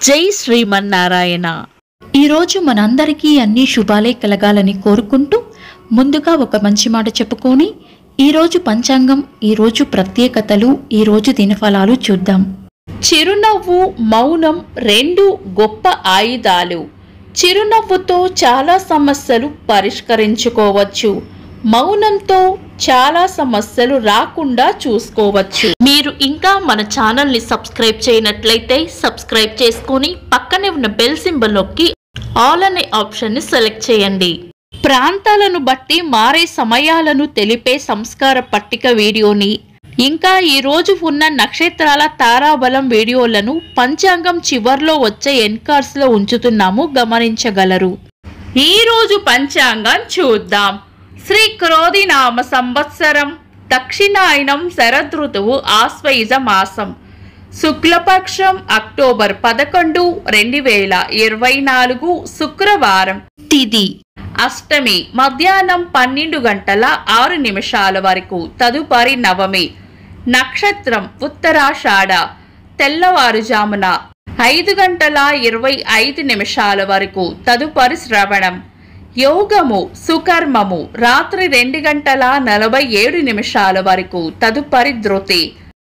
జై శ్రీమన్నారాయణ ఈరోజు మనందరికీ అన్ని శుభాలే కలగాలని కోరుకుంటూ ముందుగా ఒక మంచి మాట చెప్పుకొని ఈరోజు పంచాంగం ఈరోజు ప్రత్యేకతలు ఈరోజు దినఫలాలు చూద్దాం చిరునవ్వు మౌనం రెండు గొప్ప ఆయుధాలు చిరునవ్వుతో చాలా సమస్యలు పరిష్కరించుకోవచ్చు మౌనంతో చాలా సమస్యలు రాకుండా చూసుకోవచ్చు మీరు ఇంకా మన ఛానల్ని సబ్స్క్రైబ్ చేయనట్లయితే సబ్స్క్రైబ్ చేసుకొని పక్కనే ఉన్న బెల్ సింబల్ నొక్కి ఆల్ అనే ఆప్షన్ని సెలెక్ట్ చేయండి ప్రాంతాలను బట్టి మారే సమయాలను తెలిపే సంస్కార పట్టిక వీడియోని ఇంకా ఈ రోజు ఉన్న నక్షత్రాల తారాబలం వీడియోలను పంచాంగం చివర్లో వచ్చే ఎన్కార్స్ లో ఉంచుతున్నాము గమనించగలరు ఈ రోజు పంచాంగం చూద్దాం శ్రీ క్రోధి నామ సంవత్సరం దక్షిణాయనం శరదృతువు ఆశ్వయుజ మాసం శుక్లపక్షం అక్టోబర్ పదకొండు రెండు వేల ఇరవై నాలుగు శుక్రవారం తిది అష్టమి మధ్యాహ్నం పన్నెండు గంటల ఆరు నిమిషాల వరకు తదుపరి నవమి నక్షత్రం ఉత్తరాషాఢ తెల్లవారుజామున ఐదు గంటల ఇరవై ఐదు నిమిషాల వరకు తదుపరి శ్రవణం యోగము సుకర్మము రాత్రి రెండు గంటల నలభై ఏడు నిమిషాల వరకు తదుపరి ధృతి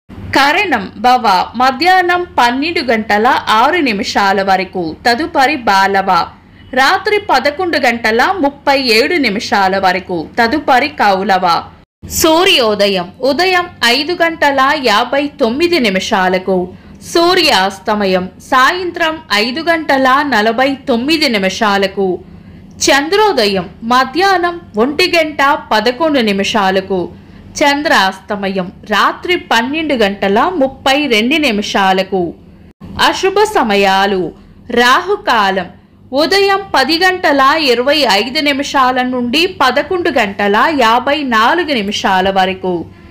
కరణం భవ మధ్యాహ్నం పన్నెండు గంటల ఆరు నిమిషాల వరకు తదుపరి బాలవ రాత్రి పదకొండు గంటల ముప్పై ఏడు నిమిషాల వరకు తదుపరి కౌలవ సూర్యోదయం ఉదయం ఐదు గంటల యాభై తొమ్మిది నిమిషాలకు సూర్యాస్తమయం సాయంత్రం ఐదు గంటల నలభై తొమ్మిది నిమిషాలకు చంద్రోదయం మధ్యాహ్నం ఒంటి గంట పదకొండు నిమిషాలకు చంద్రాస్తమయం రాత్రి పన్నెండు గంటల ముప్పై రెండు నిమిషాలకు అశుభ సమయాలు రాహుకాలం ఉదయం పది గంటల ఇరవై ఐదు నిమిషాల నుండి పదకొండు గంటల యాభై నాలుగు నిమిషాల వరకు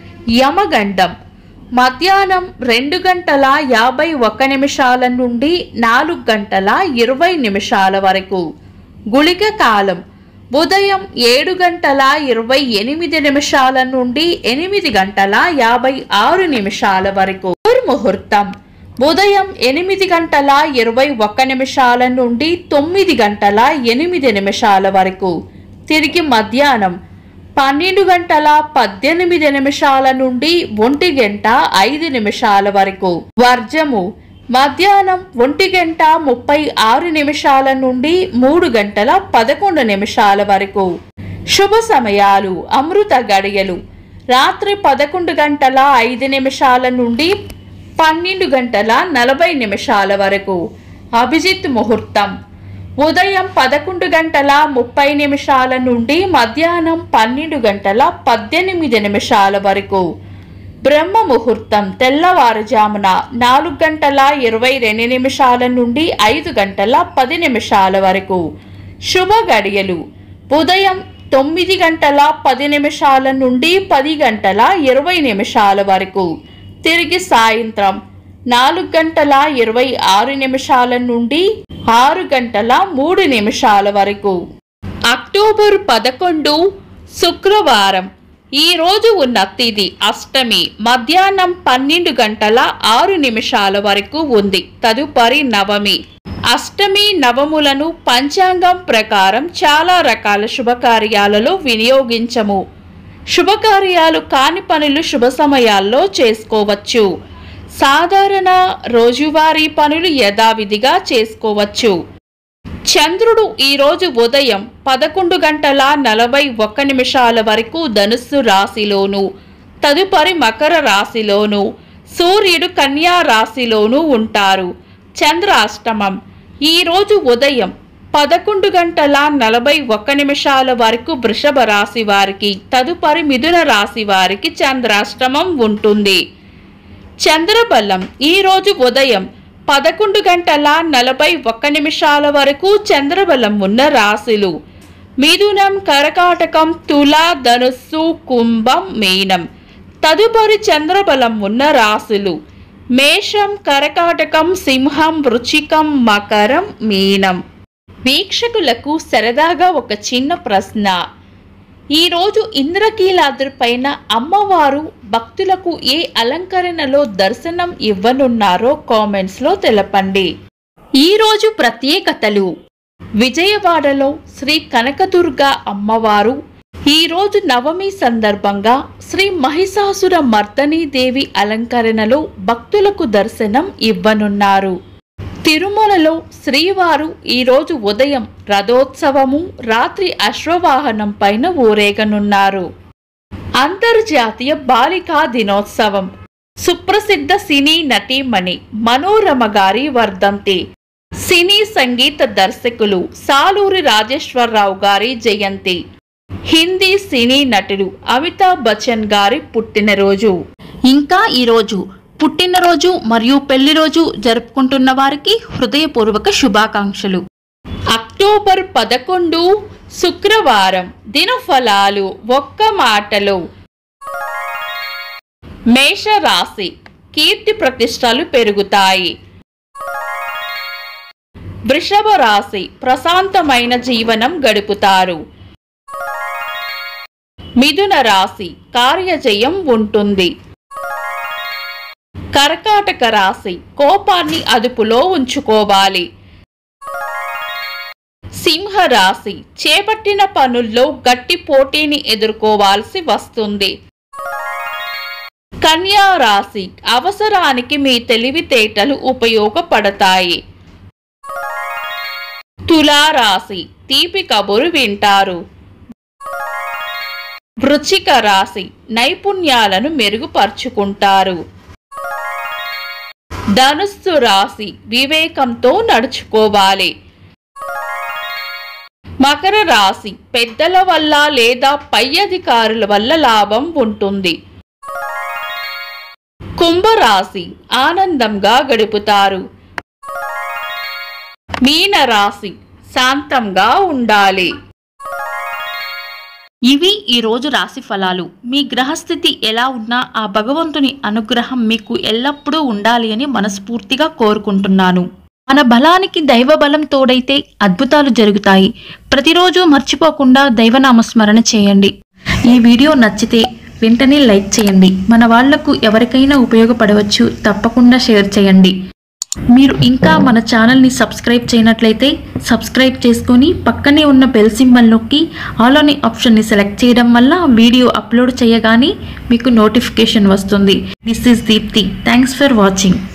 యమగండం మధ్యాహ్నం రెండు గంటల యాభై ఒక్క నిమిషాల నుండి నాలుగు గంటల ఇరవై నిమిషాల వరకు గుళిక కాలం ఉదయం ఏడు గంటల ఇరవై ఎనిమిది నిమిషాల నుండి ఎనిమిది గంటల యాభై ఆరు నిమిషాల వరకు ముహూర్తం ఉదయం ఎనిమిది గంటల ఇరవై ఒక్క నిమిషాల నుండి తొమ్మిది గంటల ఎనిమిది నిమిషాల వరకు తిరిగి మధ్యాహ్నం పన్నెండు గంటల పద్దెనిమిది నిమిషాల నుండి ఒంటి గంట ఐదు నిమిషాల వరకు వర్జము మధ్యాహ్నం ఒంటి గంట ముప్పై ఆరు నిమిషాల నుండి మూడు గంటల పదకొండు నిమిషాల వరకు శుభ సమయాలు అమృత గడియలు రాత్రి పదకొండు గంటల ఐదు నిమిషాల నుండి పన్నెండు గంటల నలభై నిమిషాల వరకు అభిజిత్ ముహూర్తం ఉదయం పదకొండు గంటల ముప్పై నిమిషాల నుండి మధ్యాహ్నం పన్నెండు గంటల పద్దెనిమిది నిమిషాల వరకు బ్రహ్మ ముహూర్తం తెల్లవారుజామున నాలుగు గంటల ఇరవై రెండు నిమిషాల నుండి ఐదు గంటల పది నిమిషాల వరకు శుభ గడియలు ఉదయం తొమ్మిది గంటల పది నిమిషాల నుండి పది గంటల ఇరవై నిమిషాల వరకు తిరిగి సాయంత్రం నాలుగు గంటల ఇరవై ఆరు నిమిషాల నుండి ఆరు గంటల మూడు నిమిషాల వరకు అక్టోబర్ పదకొండు శుక్రవారం ఈ రోజు ఉన్న తిథి అష్టమి మధ్యాహ్నం పన్నెండు గంటల ఆరు నిమిషాల వరకు ఉంది తదుపరి నవమి అష్టమి నవములను పంచాంగం ప్రకారం చాలా రకాల శుభకార్యాలలో వినియోగించము శుభకార్యాలు కాని పనులు శుభ సమయాల్లో చేసుకోవచ్చు సాధారణ రోజువారీ పనులు యథావిధిగా చేసుకోవచ్చు చంద్రుడు ఈరోజు ఉదయం పదకొండు గంటల నలభై ఒక్క నిమిషాల వరకు ధనుస్సు రాశిలోను తదుపరి మకర రాశిలోను సూర్యుడు కన్యా రాశిలోను ఉంటారు చంద్రాష్టమం ఈరోజు ఉదయం పదకొండు గంటల నలభై ఒక్క నిమిషాల వరకు వృషభ రాశి వారికి తదుపరి మిథున రాశి వారికి చంద్రాష్టమం ఉంటుంది చంద్రబలం ఈరోజు ఉదయం పదకొండు గంటల నలభై ఒక్క నిమిషాల వరకు చంద్రబలం ఉన్న రాశులు మిథునం కరకాటకం తుల ధనుస్సు కుంభం మీనం తదుపరి చంద్రబలం ఉన్న రాశులు మేషం కరకాటకం సింహం వృచ్చికం మకరం మీనం వీక్షకులకు సరదాగా ఒక చిన్న ప్రశ్న ఈరోజు ఇంద్రకీలాద్రి పైన అమ్మవారు భక్తులకు ఏ అలంకరణలో దర్శనం ఇవ్వనున్నారో కామెంట్స్లో తెలపండి ఈరోజు ప్రత్యేకతలు విజయవాడలో శ్రీ కనకదుర్గ అమ్మవారు ఈరోజు నవమి సందర్భంగా శ్రీ మహిషాసుర మర్దనీ దేవి అలంకరణలో భక్తులకు దర్శనం ఇవ్వనున్నారు తిరుమలలో శ్రీవారు ఈరోజు ఉదయం రథోత్సవము రాత్రి అశ్వవాహనం పైన ఊరేగనున్నారు అంతర్జాతీయ బాలికా దినోత్సవం సుప్రసిద్ధ సినీ నటీమణి మనోరమ గారి వర్ధంతి సినీ సంగీత దర్శకులు సాలూరి రాజేశ్వరరావు గారి జయంతి హిందీ సినీ నటుడు అమితాబ్ బచ్చన్ గారి పుట్టినరోజు ఇంకా ఈరోజు పుట్టినరోజు మరియు పెళ్లి రోజు జరుపుకుంటున్న వారికి హృదయపూర్వక శుభాకాంక్షలు అక్టోబర్ పదకొండు శుక్రవారం దినఫలాలు ఒక్క మాటలో మేషరాశి కీర్తి ప్రతిష్టలు పెరుగుతాయి వృషభ రాశి ప్రశాంతమైన జీవనం గడుపుతారు మిథున రాశి కార్యజయం ఉంటుంది కర్కాటక రాశి కోపాన్ని అదుపులో ఉంచుకోవాలి సింహ రాశి చేపట్టిన పనుల్లో గట్టి పోటీని ఎదుర్కోవాల్సి వస్తుంది కన్యా రాశి అవసరానికి మీ తెలివితేటలు ఉపయోగపడతాయి తులా రాశి తీపి కబురు వింటారు వృచ్చిక రాశి నైపుణ్యాలను మెరుగుపరుచుకుంటారు ధనుస్సు రాశి వివేకంతో నడుచుకోవాలి మకర రాశి పెద్దల వల్ల లేదా పై అధికారుల వల్ల లాభం ఉంటుంది కుంభరాశి ఆనందంగా గడుపుతారు మీన రాశి శాంతంగా ఉండాలి ఇవి ఈ రోజు రాశి ఫలాలు మీ గ్రహస్థితి ఎలా ఉన్నా ఆ భగవంతుని అనుగ్రహం మీకు ఎల్లప్పుడూ ఉండాలి అని మనస్ఫూర్తిగా కోరుకుంటున్నాను మన బలానికి దైవ బలం తోడైతే అద్భుతాలు జరుగుతాయి ప్రతిరోజు మర్చిపోకుండా దైవనామస్మరణ చేయండి ఈ వీడియో నచ్చితే వెంటనే లైక్ చేయండి మన వాళ్లకు ఎవరికైనా ఉపయోగపడవచ్చు తప్పకుండా షేర్ చేయండి మీరు ఇంకా మన ఛానల్ని సబ్స్క్రైబ్ చేయనట్లయితే సబ్స్క్రైబ్ చేసుకొని పక్కనే ఉన్న బెల్ సింబల్ నొక్కి ఆల్ అనే ఆప్షన్ని సెలెక్ట్ చేయడం వల్ల వీడియో అప్లోడ్ చేయగానే మీకు నోటిఫికేషన్ వస్తుంది this is Deepthi thanks for watching